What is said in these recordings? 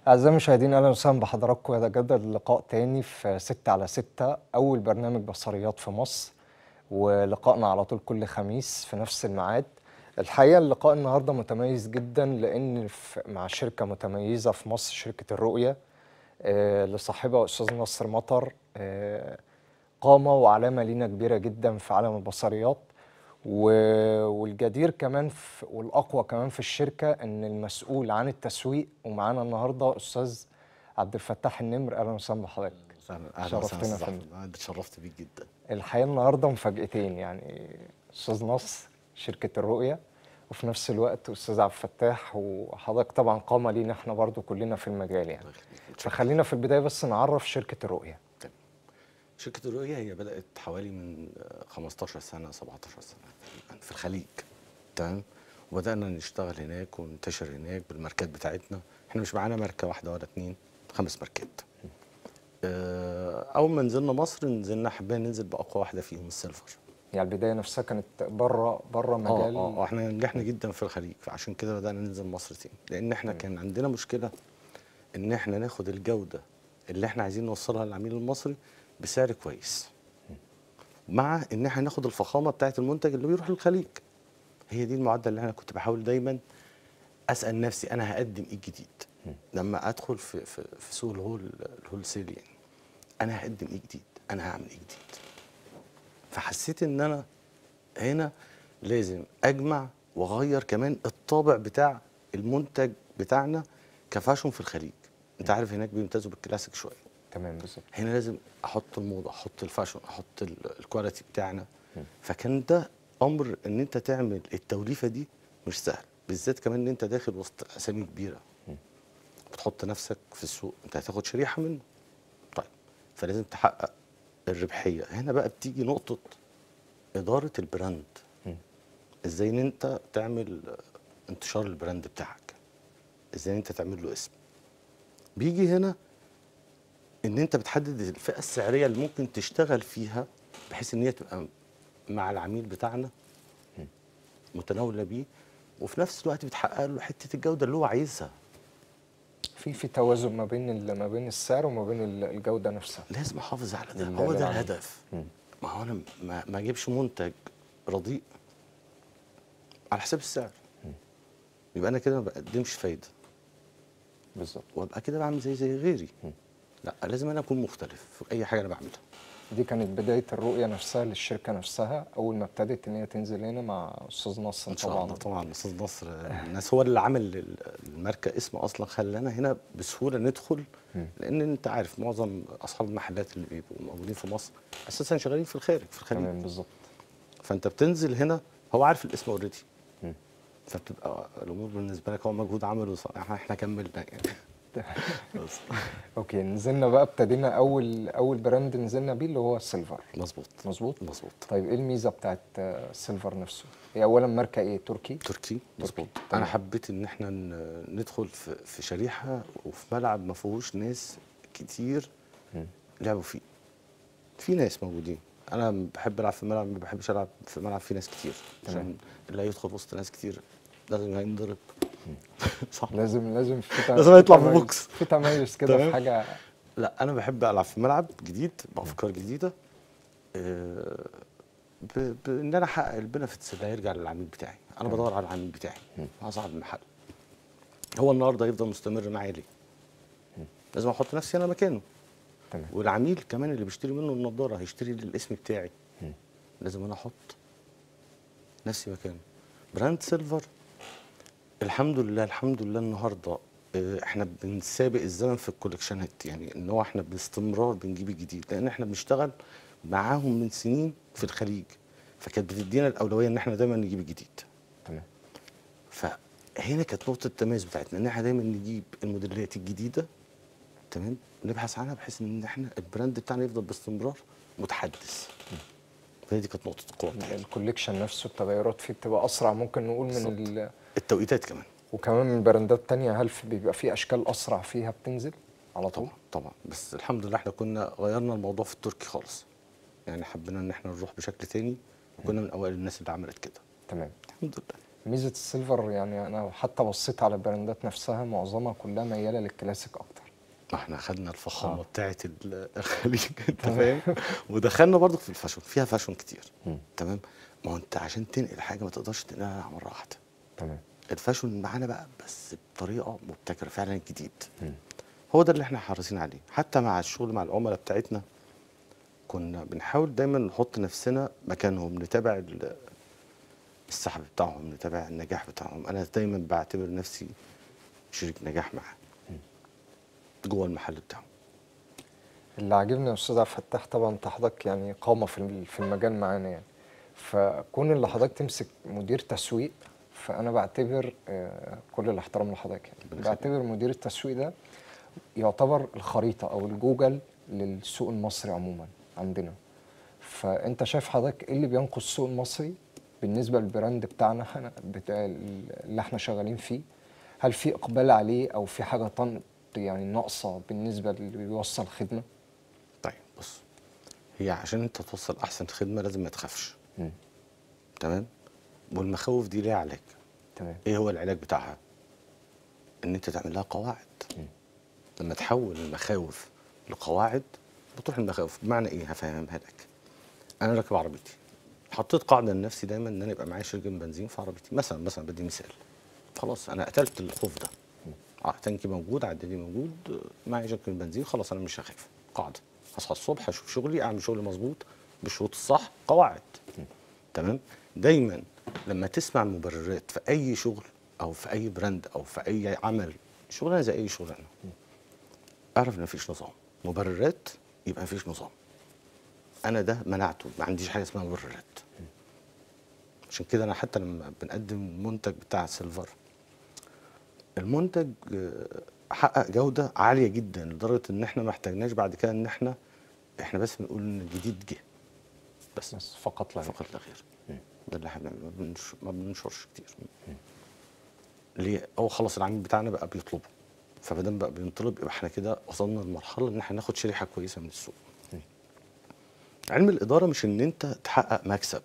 أعزائي المشاهدين أهلا وسهلا بحضراتكم يتجدد لقاء تاني في ستة على ستة أول برنامج بصريات في مصر ولقائنا على طول كل خميس في نفس الميعاد الحقيقة اللقاء النهاردة متميز جدا لأن في- مع شركة متميزة في مصر شركة الرؤية آه، لصاحبها أستاذ نصر مطر آه، قامة وعلامة لينا كبيرة جدا في عالم البصريات و- والجدير كمان في والأقوى كمان في الشركة إن المسؤول عن التسويق ومعانا النهاردة أستاذ عبد الفتاح النمر أهلا وسهلا بحضرتك اهلا اهلا شرفتنا وسهلا في أستاذ ال- أحمد. أنا اتشرفت بيك جدا الحقيقة النهاردة مفاجأتين يعني أستاذ نصر شركة الرؤية وفي نفس الوقت أستاذ عبد الفتاح وحضرتك طبعا قامة لينا احنا برضو كلنا في المجال يعني الله يخليك. متشكر. فخلينا في البداية بس نعرف شركة الرؤية شركة الرؤية هي بدأت حوالي من آه، 15 سنة 17 سنة تقريبا في الخليج تمام وبدأنا نشتغل هناك وننتشر هناك بالماركات بتاعتنا احنا مش معانا ماركة واحدة ولا اتنين خمس ماركات آه، أول ما نزلنا مصر نزلنا حبينا ننزل بأقوى واحدة فيهم السيلفر يعني البداية نفسها كانت بره بره اه مجال اه آه، احنا نجحنا جدا في الخليج فعشان كده بدأنا ننزل مصر تاني لأن احنا كان عندنا مشكلة إن احنا ناخد الجودة اللي احنا عايزين نوصلها للعميل المصري بسعر كويس مع ان احنا ناخد الفخامة بتاعت المنتج اللي بيروح للخليج هي دي المعادلة اللي انا كنت بحاول دايما أسأل نفسي أنا هقدم إيه جديد لما أدخل في في, في سوق الهول الهول سيل يعني أنا هقدم إيه جديد أنا هعمل إيه جديد فحسيت ان انا هنا لازم اجمع واغير كمان الطابع بتاع المنتج بتاعنا كفاشون في الخليج انت عارف هناك بيمتازوا بالكلاسيك شويه تمام بالظبط هنا لازم احط الموضه احط الفاشون احط ال- الكواليتي بتاعنا فكان ده امر ان انت تعمل التوليفه دي مش سهل بالذات كمان ان انت داخل وسط اسامي كبيره بتحط نفسك في السوق انت هتاخد شريحه منه طيب فلازم تحقق الربحيه هنا بقى بتيجي نقطه اداره البراند ازاي ان انت تعمل انتشار البراند بتاعك ازاي ان انت تعمل له اسم بيجي هنا ان انت بتحدد الفئه السعريه اللي ممكن تشتغل فيها بحيث ان هي تبقى مع العميل بتاعنا متناوله بيه وفي نفس الوقت بتحقق له حته الجوده اللي هو عايزها في في توازن ما بين ال- ما بين السعر وما بين ال- الجودة نفسها لازم احافظ على ده لله هو ده للعميل. الهدف ما هو انا ما, ما اجيبش منتج رديء على حساب السعر يبقى انا كده ما بقدمش فايده بالظبط وابقى كده بعمل زي زي غيري لا لازم انا اكون مختلف في اي حاجه انا بعملها دي كانت بداية الرؤية نفسها للشركة نفسها أول ما ابتدت إن هي تنزل هنا مع أستاذ نصر ان شاء طبعا الله طبعا استاذ نصر الناس هو اللي عمل ال- الماركه اسم اصلا خلانا هنا بسهوله ندخل لان انت عارف معظم اصحاب المحلات اللي بيبقوا موجودين في مصر اساسا شغالين في الخارج في الخليج تمام بالظبط فانت بتنزل هنا هو عارف الاسم اوريدي فبتبقى الامور بالنسبه لك هو مجهود عمله صح احنا إحنا كملنا يعني بس. اوكي نزلنا بقى ابتدينا اول اول براند نزلنا بيه اللي هو السيلفر مظبوط مظبوط مظبوط طيب ايه الميزه بتاعت آه، السيلفر نفسه هي اولا ماركه ايه تركي تركي مظبوط تمام. انا حبيت ان احنا ن- ندخل في في شريحه وفي ملعب ما فيهوش ناس كتير لعبوا فيه في ناس موجودين انا بحب العب في ملعب ما بحبش العب في ملعب فيه ناس كتير تمام. عشان اللي هيدخل وسط ناس كتير لازم هينضرب صح لازم لازم في تم- لازم في يطلع في تميز- بوكس. في تميز كده في تمام. حاجه لا انا بحب العب في ملعب جديد بافكار جديده آه، ب- بان انا احقق البنفيتس اللي هيرجع للعميل بتاعي انا بدور على العميل بتاعي هو صاحب المحل هو النهارده هيفضل مستمر معايا ليه لازم احط نفسي انا مكانه تمام والعميل كمان اللي بيشتري منه النضاره هيشتري الاسم بتاعي لازم انا احط نفسي مكانه براند سيلفر الحمد لله الحمد لله النهارده آه، احنا بنسابق الزمن في الكوليكشنات يعني ان هو احنا باستمرار بنجيب الجديد لان احنا بنشتغل معاهم من سنين في الخليج فكانت بتدينا الاولويه ان احنا دايما نجيب الجديد تمام فهنا كانت نقطه التميز بتاعتنا ان احنا دايما نجيب الموديلات الجديده تمام نبحث عنها بحيث ان احنا البراند بتاعنا يفضل باستمرار متحدث فهي دي كانت نقطه القوه بتاعتنا الكوليكشن نفسه التغيرات فيه بتبقى اسرع ممكن نقول من بالظبط. ال... التوقيتات كمان وكمان من براندات تانية هل في بيبقى في اشكال اسرع فيها بتنزل على طول طبعا طبعا بس الحمد لله احنا كنا غيرنا الموضوع في التركي خالص يعني حبينا ان احنا نروح بشكل تاني وكنا من اوائل الناس اللي عملت كده تمام الحمد لله ميزه السيلفر يعني انا حتى بصيت على البراندات نفسها معظمها كلها مياله للكلاسيك اكتر ما احنا خدنا الفخامه آه. بتاعت ال- الخليج انت فاهم ودخلنا برضه في الفاشون فيها فاشون كتير مم. تمام ما هو انت عشان تنقل حاجه ما تقدرش تنقلها مره واحده تمام الفاشون معانا بقى بس بطريقه مبتكره فعلا جديد مم. هو ده اللي احنا حريصين عليه حتى مع الشغل مع العملاء بتاعتنا كنا بنحاول دايما نحط نفسنا مكانهم نتابع ال- السحب بتاعهم نتابع النجاح بتاعهم انا دايما بعتبر نفسي شريك نجاح معاه جوه المحل بتاعهم اللي عاجبني يا استاذ عبد الفتاح طبعا انت حضرتك يعني قامه في ال- في المجال معانا يعني فكون اللي حضرتك تمسك مدير تسويق فانا بعتبر آه، كل الاحترام لحضرتك يعني ربنا بعتبر مدير التسويق ده يعتبر الخريطه او الجوجل للسوق المصري عموما عندنا فانت شايف حضرتك ايه اللي بينقذ السوق المصري بالنسبه للبراند بتاعنا احنا بتاع اللي احنا شغالين فيه هل في اقبال عليه او في حاجه طن يعني ناقصه بالنسبه اللي بيوصل خدمه طيب بص هي عشان انت توصل احسن خدمه لازم ما تخافش مم. تمام والمخاوف دي ليها علاج تمام ايه هو العلاج بتاعها ان انت تعمل لها قواعد لما تحول المخاوف لقواعد بتروح المخاوف بمعنى ايه هفهمها لك انا راكب عربيتي حطيت قاعده لنفسي دايما ان انا يبقى معايا شريك بنزين في عربيتي مثلا مثلا بدي مثال خلاص انا قتلت الخوف ده ع- تانكي موجود عدادي موجود آه، معايا شريك بنزين خلاص انا مش هخاف قاعده هصحى الصبح اشوف شغلي اعمل شغلي مظبوط بالشروط الصح قواعد تمام دايما لما تسمع مبررات في اي شغل او في اي براند او في اي عمل شغلانه زي اي شغلانه اعرف ان مفيش نظام مبررات يبقى مفيش نظام انا ده منعته ما عنديش حاجه اسمها مبررات عشان كده انا حتى لما بنقدم المنتج بتاع سيلفر المنتج آه، حقق جوده عاليه جدا لدرجه ان احنا ما احتاجناش بعد كده ان احنا احنا بس بنقول ان الجديد جه بس بس فقط لا غير. فقط لا غير ده اللي احنا بنعمله ما بننش- ما بننشرش كتير ليه هو خلاص العميل بتاعنا بقى بيطلبه فمادام بقى بينطلب يبقى احنا كده وصلنا لمرحله ان احنا ناخد شريحه كويسه من السوق علم الاداره مش ان انت تحقق مكسب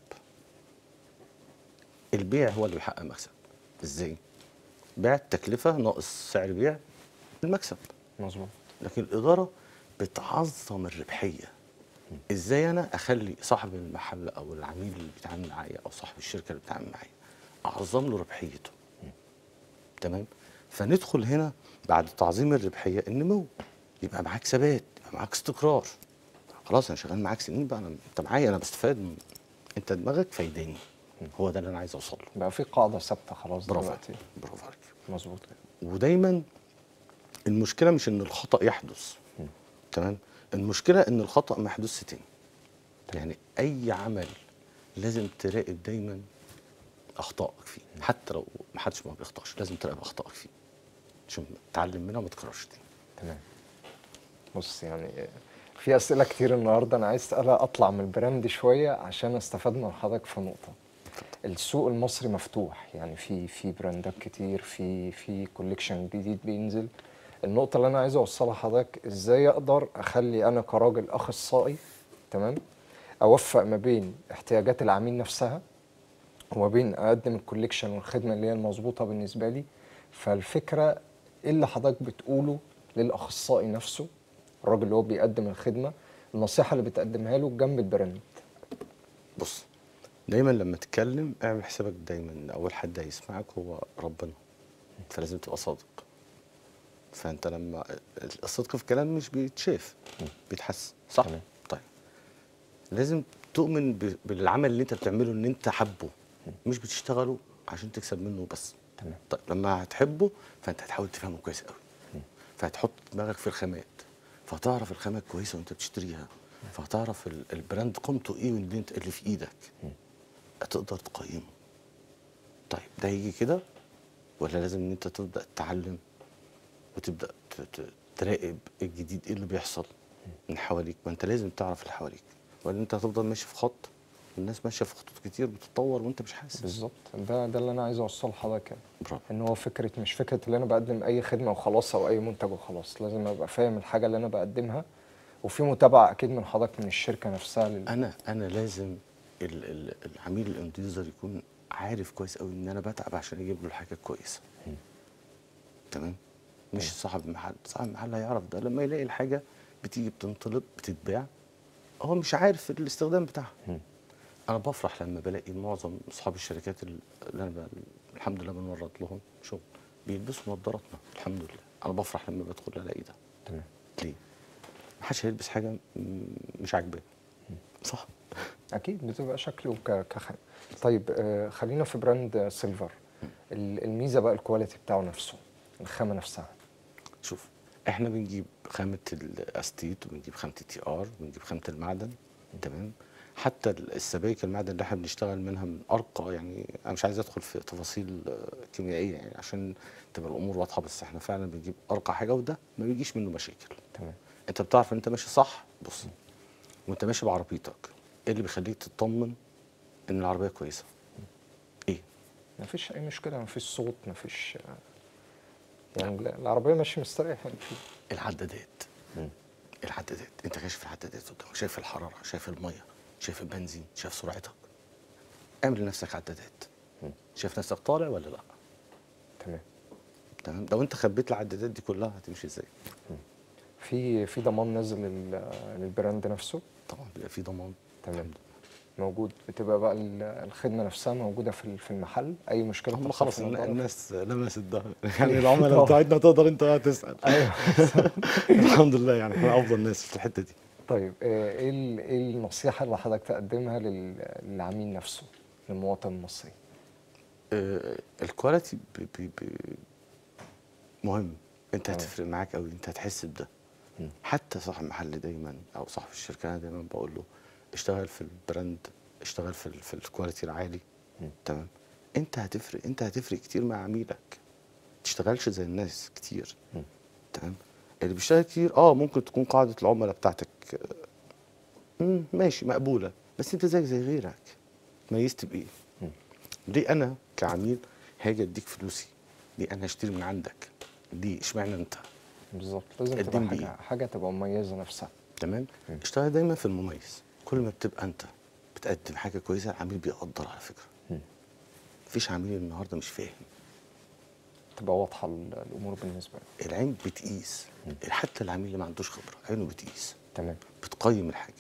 البيع هو اللي بيحقق مكسب ازاي بيع التكلفه ناقص سعر بيع المكسب مظبوط لكن الاداره بتعظم الربحيه ازاي انا اخلي صاحب المحل او العميل اللي بيتعامل معايا او صاحب الشركه اللي بيتعامل معايا اعظم له ربحيته تمام فندخل هنا بعد تعظيم الربحيه النمو يبقى معاك ثبات يبقى معاك استقرار خلاص انا شغال معاك سنين بقى انا انت معايا انا بستفاد من- انت دماغك فايداني هو ده اللي انا عايز اوصل له بقى في قاعده ثابته خلاص برافو دلوقتي عليك برافو عليك مظبوط كده. ودايما المشكله مش ان الخطا يحدث تمام المشكله ان الخطا ما يحدثش تاني يعني اي عمل لازم تراقب دايما اخطائك فيه حتى لو ما حدش ما بيخطاش لازم تراقب اخطائك فيه عشان تتعلم منها وما تكررش تاني تمام بص يعني في اسئله كتير النهارده انا عايز اسالها اطلع من البراند شويه عشان استفاد من حضرتك في نقطه السوق المصري مفتوح يعني في في براندات كتير في في كوليكشن جديد بينزل النقطه اللي انا عايز اوصلها لحضرتك ازاي اقدر اخلي انا كراجل اخصائي تمام اوفق ما بين احتياجات العميل نفسها وما بين اقدم الكوليكشن والخدمه اللي هي المظبوطه بالنسبه لي فالفكره ايه اللي حضرتك بتقوله للاخصائي نفسه الراجل اللي هو بيقدم الخدمه النصيحه اللي بتقدمها له جنب البراند بص دايما لما تتكلم اعمل حسابك دايما ان اول حد هيسمعك هو ربنا فلازم تبقى صادق فانت لما الصدق في الكلام مش بيتشاف بيتحس صح تمام. طيب لازم تؤمن ب- بالعمل اللي انت بتعمله ان انت حبه مش بتشتغله عشان تكسب منه بس تمام. طيب لما هتحبه فانت هتحاول تفهمه كويس قوي فهتحط دماغك في الخامات فهتعرف الخامة كويسة وانت بتشتريها فهتعرف ال- البراند قيمته ايه واللي انت اللي في ايدك هتقدر تقيمه طيب ده هيجي كده ولا لازم ان انت تبدا تتعلم وتبدا ت- ت- تراقب الجديد ايه اللي بيحصل من حواليك ما انت لازم تعرف اللي حواليك ولا انت هتفضل ماشي في خط والناس ماشيه في خطوط كتير بتتطور وانت مش حاسس بالظبط ده ده اللي انا عايز اوصله لحضرتك يعني. برافو ان هو فكره مش فكره ان انا بقدم اي خدمه وخلاص او اي منتج وخلاص لازم ابقى فاهم الحاجه اللي انا بقدمها وفي متابعه اكيد من حضرتك من الشركه نفسها لل... انا انا لازم ال- ال- العميل الاند يوزر يكون عارف كويس قوي ان انا بتعب عشان اجيب له الحاجه كويسه تمام مش صاحب المحل صاحب المحل هيعرف ده لما يلاقي الحاجه بتيجي بتنطلب بتتباع هو مش عارف الاستخدام بتاعها انا بفرح لما بلاقي معظم اصحاب الشركات اللي انا ب- الحمد لله بنورد لهم شغل بيلبسوا نظاراتنا الحمد لله انا بفرح لما بدخل الاقي ده تمام ليه محدش هيلبس حاجه م- مش عاجباه صح اكيد بتبقى شكله ك- كخامه طيب آه، خلينا في براند آه، سيلفر ال- الميزه بقى الكواليتي بتاعه نفسه الخامه نفسها شوف احنا بنجيب خامه الاستيت وبنجيب خامه التي ار وبنجيب خامه المعدن تمام حتى السبائك المعدن اللي احنا بنشتغل منها من ارقى يعني انا مش عايز ادخل في تفاصيل آه، كيميائيه يعني عشان تبقى الامور واضحه بس احنا فعلا بنجيب ارقى حاجه وده ما بيجيش منه مشاكل تمام انت بتعرف ان انت ماشي صح بص وانت ماشي بعربيتك ايه اللي بيخليك تطمن ان العربيه كويسه ايه مفيش اي مشكله مفيش صوت مفيش آه، يعني لا، العربيه ماشيه مستريح يعني في العدادات العدادات انت كاشف العدادات قدامك شايف الحراره شايف الميه شايف البنزين شايف سرعتك اعمل لنفسك عدادات شايف نفسك طالع ولا لا تمام تمام لو انت خبيت العدادات دي كلها هتمشي ازاي في في ضمان نازل لل- للبراند نفسه طبعا بيبقى في ضمان تمام موجود بتبقى بقى ال- الخدمه نفسها موجوده في ال- في المحل اي مشكله هم بتحصل خلاص في الموضوع ده. الناس لمست ده يعني العملاء بتوعتنا تقدر انت بقى تسال ايوه الحمد لله يعني احنا افضل ناس في الحته دي طيب آه، ايه ال- ايه النصيحه اللي حضرتك تقدمها لل- للعميل نفسه للمواطن المصري آه، الكواليتي ب- ب- ب- مهم انت تمام. هتفرق معاك قوي انت هتحس بده مم. حتى صاحب المحل دايما او صاحب الشركه انا دايما بقول له اشتغل في البراند اشتغل في ال- في الكواليتي العالي مم. تمام انت هتفرق انت هتفرق كتير مع عميلك ما تشتغلش زي الناس كتير مم. تمام اللي بيشتغل كتير اه ممكن تكون قاعده العملاء بتاعتك آه، مم، ماشي مقبوله بس انت زيك زي غيرك ميزت بايه مم. ليه انا كعميل هاجي اديك فلوسي ليه انا اشتري من عندك ليه اشمعنى انت بالظبط لازم قدم تبقى لي حاجه إيه؟ حاجه تبقى مميزه نفسها تمام مم. اشتغل دايما في المميز كل ما بتبقى انت بتقدم حاجه كويسه العميل بيقدر على فكره مم. مفيش عميل النهارده مش فاهم تبقى واضحه ال- الامور بالنسبه له العين بتقيس حتى العميل اللي ما عندوش خبره عينه بتقيس تمام بتقيم الحاجه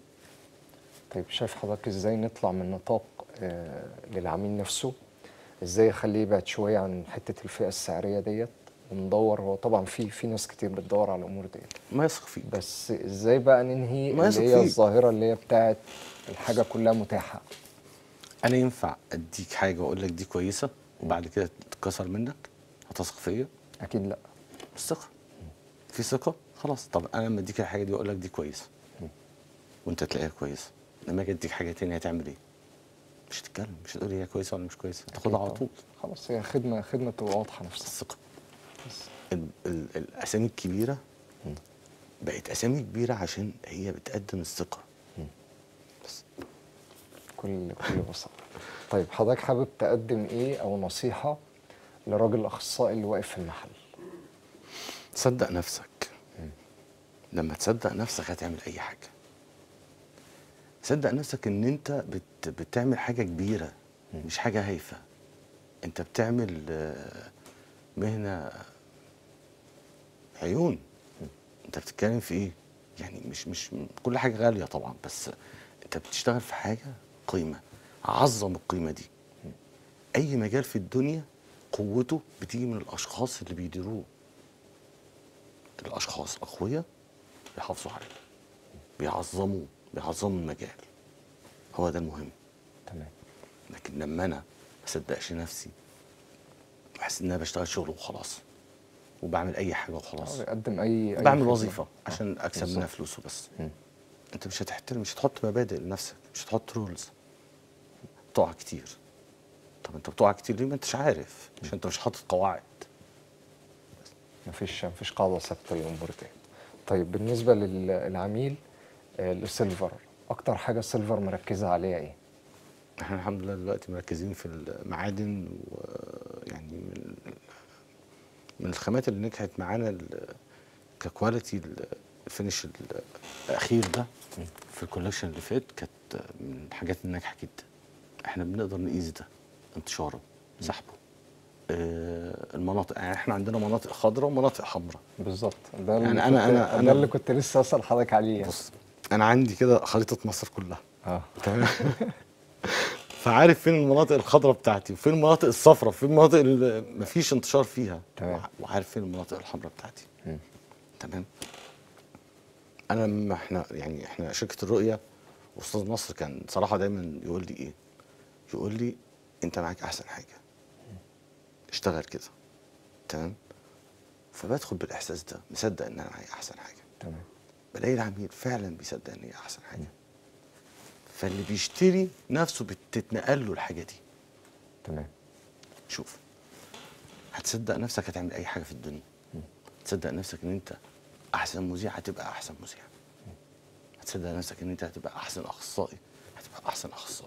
طيب شايف حضرتك ازاي نطلع من نطاق آه، للعميل نفسه ازاي اخليه يبعد شويه عن حته الفئه السعريه ديت وندور هو طبعا في في ناس كتير بتدور على الامور ديت ما يثق فيك بس ازاي بقى ننهي ما اللي يثق هي فيك. الظاهره اللي هي بتاعت الحاجه كلها متاحه انا ينفع اديك حاجه واقول لك دي كويسه وبعد كده تتكسر منك هتثق فيا اكيد لا الثقه في ثقه خلاص طب انا لما اديك الحاجه دي واقول لك دي كويسه وانت تلاقيها كويسه لما اجي اديك حاجه تانية هتعمل ايه مش هتتكلم مش هتقول هي كويسه ولا مش كويسه أكيد هتاخدها على طبعاً. طول خلاص هي خدمه خدمه تبقى واضحه نفسها الثقه بس. ال ال الاسامي الكبيره بقت اسامي كبيره عشان هي بتقدم الثقه بس كل كل بساطه طيب حضرتك حابب تقدم ايه او نصيحه لراجل الاخصائي اللي واقف في المحل صدق نفسك لما تصدق نفسك هتعمل اي حاجه صدق نفسك ان انت بت بتعمل حاجه كبيره مش حاجه هايفه انت بتعمل آه، مهنه عيون انت بتتكلم في ايه يعني مش مش كل حاجه غاليه طبعا بس انت بتشتغل في حاجه قيمه عظم القيمه دي اي مجال في الدنيا قوته بتيجي من الاشخاص اللي بيديروه الاشخاص اقوياء بيحافظوا عليه بيعظموه بيعظموا المجال هو ده المهم تمام لكن لما انا ما اصدقش نفسي بحس ان انا بشتغل شغل وخلاص وبعمل اي حاجه وخلاص بيقدم اي أي بعمل خدمة. وظيفه عشان آه، اكسب منها بالظبط. فلوس وبس مم. انت مش هتحترم مش هتحط مبادئ لنفسك مش هتحط رولز تقع كتير طب انت بتقع كتير ليه ما انتش عارف عشان انت مش حاطط قواعد مفيش مفيش قاعده ثابته للامور دي طيب بالنسبه لل- للعميل آه، للسيلفر اكتر حاجه سيلفر مركزه عليها ايه احنا الحمد لله دلوقتي مركزين في المعادن ويعني من من الخامات اللي نجحت معانا ال- ككواليتي ال- الفينش ال- الاخير ده في الكولكشن اللي فات كانت من الحاجات الناجحه جدا احنا بنقدر نقيس ده انتشاره سحبه آه، المناطق يعني احنا عندنا مناطق خضراء ومناطق حمراء بالظبط ده اللي يعني أنا- كنت- أنا- ده أنا- اللي كنت لسه اسال حضرتك عليه يعني. بص انا عندي كده خريطه مصر كلها اه تمام فعارف فين المناطق الخضراء بتاعتي وفين المناطق الصفراء وفين المناطق اللي مفيش انتشار فيها تمام. وع- وعارف فين المناطق الحمراء بتاعتي مم. تمام انا لما احنا يعني احنا شركه الرؤيه استاذ نصر كان صراحه دايما يقول لي ايه يقول لي انت معاك احسن حاجه اشتغل كده تمام فبدخل بالاحساس ده مصدق ان انا معايا احسن حاجه تمام بلاقي العميل فعلا بيصدق ان هي احسن حاجه فاللي بيشتري نفسه بتتنقل له الحاجه دي تمام شوف هتصدق نفسك هتعمل اي حاجه في الدنيا هتصدق نفسك ان انت احسن مذيع هتبقى احسن مذيع هتصدق نفسك ان انت هتبقى احسن اخصائي هتبقى احسن اخصائي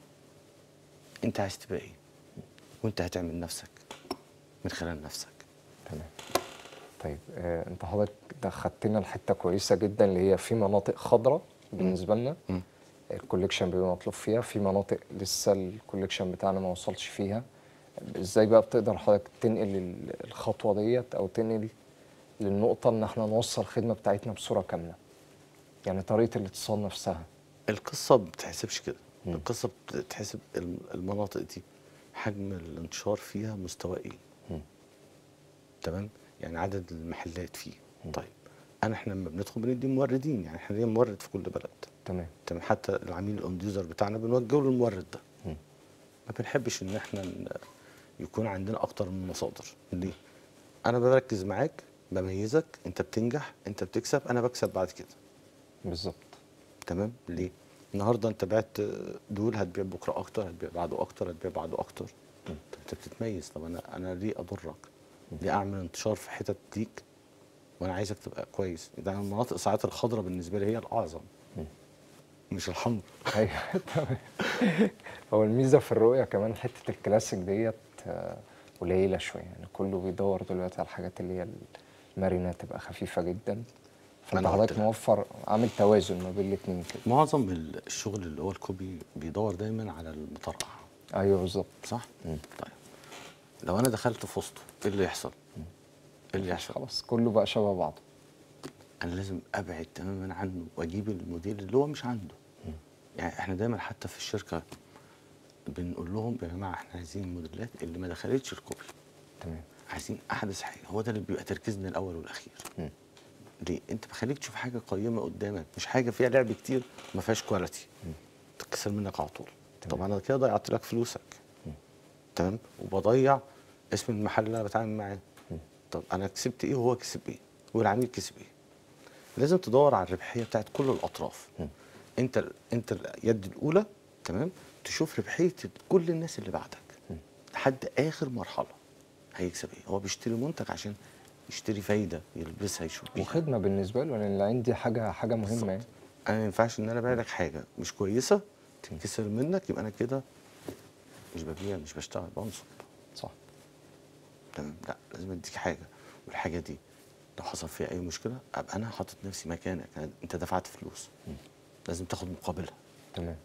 انت عايز تبقى ايه وانت هتعمل نفسك من خلال نفسك تمام طيب آه انت حضرتك دخلتنا لحته كويسه جدا اللي هي في مناطق خضراء بالنسبه لنا مم. الكوليكشن بيبقى مطلوب فيها في مناطق لسه الكوليكشن بتاعنا ما وصلش فيها ازاي بقى بتقدر حضرتك تنقل ال- الخطوه ديت او تنقل للنقطه ان احنا نوصل الخدمه بتاعتنا بصوره كامله يعني طريقه الاتصال نفسها القصه ما بتحسبش كده مم. القصه بتحسب الم- المناطق دي حجم الانتشار فيها مستوى ايه مم. تمام يعني عدد المحلات فيه طيب انا احنا لما بندخل بندي موردين يعني احنا لينا مورد في كل بلد تمام تمام حتى العميل الاند يوزر بتاعنا بنوجهه للمورد ده مم. ما بنحبش ان احنا ن- يكون عندنا اكتر من مصادر ليه انا بركز معاك بميزك انت بتنجح انت بتكسب انا بكسب بعد كده بالظبط تمام ليه النهارده انت بعت دول هتبيع بكره اكتر هتبيع بعده اكتر هتبيع بعده اكتر طب انت بتتميز طب انا انا ليه اضرك ليه اعمل انتشار في حتت ليك وانا عايزك تبقى كويس ده المناطق ساعات الخضراء بالنسبه لي هي الاعظم مش الحمر ايوه تمام هو الميزه في الرؤيه كمان حته الكلاسيك ديت آه، قليله شويه يعني كله بيدور دلوقتي على الحاجات اللي هي المرنه تبقى خفيفه جدا فانت أنا قلت حضرتك لك. موفر عامل توازن ما بين الاثنين كده معظم الشغل اللي هو الكوبي بيدور دايما على المطرقع ايوه بالظبط صح مم. طيب لو انا دخلت في وسطه ايه اللي يحصل ايه اللي يحصل خلاص كله بقى شبه بعضه انا لازم ابعد تماما عنه واجيب الموديل اللي هو مش عنده يعني احنا دايما حتى في الشركه بنقول لهم يا جماعه احنا عايزين الموديلات اللي ما دخلتش الكوبي تمام عايزين احدث حاجه هو ده اللي بيبقى تركيزنا الاول والاخير مم. ليه انت بخليك تشوف حاجه قيمه قدامك مش حاجه فيها لعب كتير ما فيهاش كواليتي تتكسر منك على طول طب انا كده ضيعت لك فلوسك تمام وبضيع اسم المحل اللي انا بتعامل معاه طب انا كسبت ايه وهو كسب ايه والعميل كسب ايه لازم تدور على الربحيه بتاعت كل الاطراف انت ال- انت اليد الاولى تمام تشوف ربحيه كل الناس اللي بعدك لحد اخر مرحله هيكسب ايه هو بيشتري منتج عشان يشتري فايده يلبسها يشوف بيها وخدمه بالنسبه له لان العين دي حاجه حاجه مهمه يعني انا ما ينفعش ان انا ابيع لك حاجه مش كويسه تنكسر منك يبقى انا كده مش ببيع مش بشتغل بنصب صح تمام لا لازم اديك حاجه والحاجه دي لو حصل فيها اي مشكله ابقى انا حاطط نفسي مكانك أنا انت دفعت فلوس لازم تاخد مقابلها تمام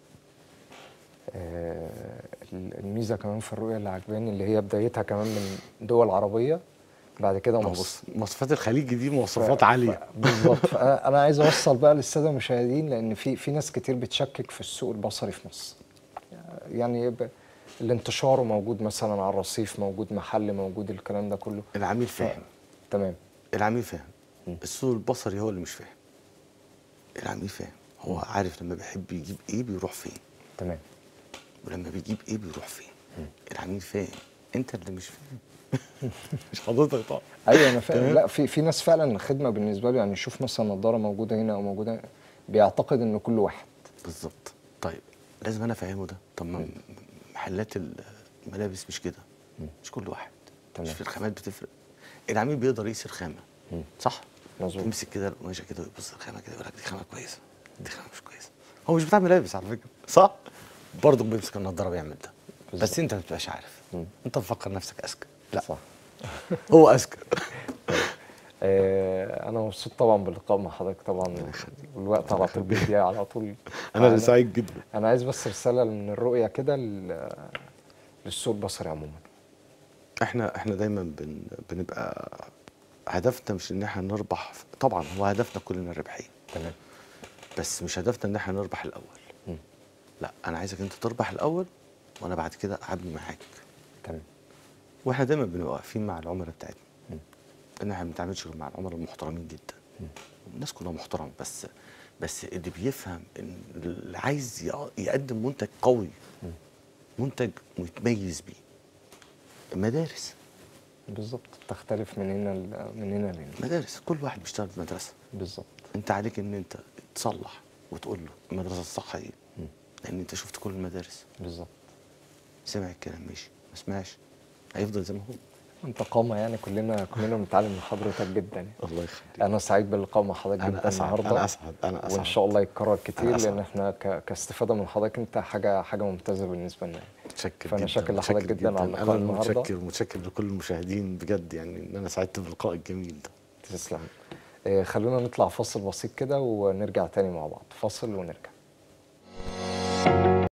آه الميزه كمان في الرؤيه اللي عجباني اللي هي بدايتها كمان من دول عربيه بعد كده ما هو مصر بص مواصفات الخليج دي مواصفات ف- عاليه ف- بالظبط فانا أنا عايز اوصل بقى للساده المشاهدين لان في في ناس كتير بتشكك في السوق البصري في مصر يعني ب- الانتشار موجود مثلا على الرصيف موجود محل موجود الكلام ده كله العميل فاهم تمام العميل فاهم السوق البصري هو اللي مش فاهم العميل فاهم هو عارف لما بيحب يجيب ايه بيروح فين تمام ولما بيجيب ايه بيروح فين العميل فاهم انت اللي مش فاهم مش حضرتك طبعا ايوه انا فاهم تمام. لا في في ناس فعلا الخدمه بالنسبه له يعني يشوف مثلا نظاره موجوده هنا او موجوده هنا، بيعتقد ان كل واحد بالظبط طيب لازم انا افهمه ده طب ما محلات الملابس مش كده مش كل واحد تمام. مش في الخامات بتفرق العميل بيقدر يقيس الخامه صح مظبوط. يمسك كده القماشه كده ويبص الخامه كده يقول لك دي خامه كويسه دي خامه مش كويسه هو مش بتاع ملابس على فكره صح برضه بيمسك النضاره بيعمل ده بس بالظبط. انت ما بتبقاش عارف انت مفكر نفسك اذكى لا صح هو اذكى آه انا مبسوط طبعا باللقاء مع حضرتك طبعا والوقت على طول بيضيع على طول انا اللي سعيد جدا انا عايز بس رساله من الرؤيه كده ل- للسوق البصري عموما احنا احنا دايما بن بنبقى هدفنا مش ان احنا نربح طبعا هو هدفنا كلنا الربحيه تمام بس مش هدفنا ان احنا نربح الاول مم. لا انا عايزك انت تربح الاول وانا بعد كده هبني معاك تمام واحنا دايما بنبقى واقفين مع العملاء بتاعتنا مم. ان احنا ما بنتعاملش غير مع العملاء المحترمين جدا الناس كلها محترمه بس بس اللي بيفهم ان اللي عايز يق- يقدم منتج قوي منتج متميز بيه المدارس بالظبط تختلف من هنا ل- من هنا لهنا مدارس كل واحد بيشتغل في مدرسه بالظبط انت عليك ان انت تصلح وتقول له المدرسه الصح ايه لان انت شفت كل المدارس بالظبط سمع الكلام ماشي ما سمعش هيفضل زي ما هو انت قامة يعني كلنا كلنا بنتعلم من حضرتك جدا يعني. الله يخليك انا سعيد باللقاء مع حضرتك أنا جدا أسعد، النهارده أنا أسعد، أنا أسعد. وان شاء الله يتكرر كتير أنا أسعد. لان احنا ك... كاستفاده من حضرتك انت حاجه حاجه ممتازه بالنسبه لنا يعني. متشكر فأنا جدا شاكر لحضرتك متشكر جدا على اللقاء انا النهاردة. متشكر متشكر لكل المشاهدين بجد يعني ان انا سعدت باللقاء الجميل ده تسلم آه، خلونا نطلع فاصل بسيط كده ونرجع تاني مع بعض فاصل ونرجع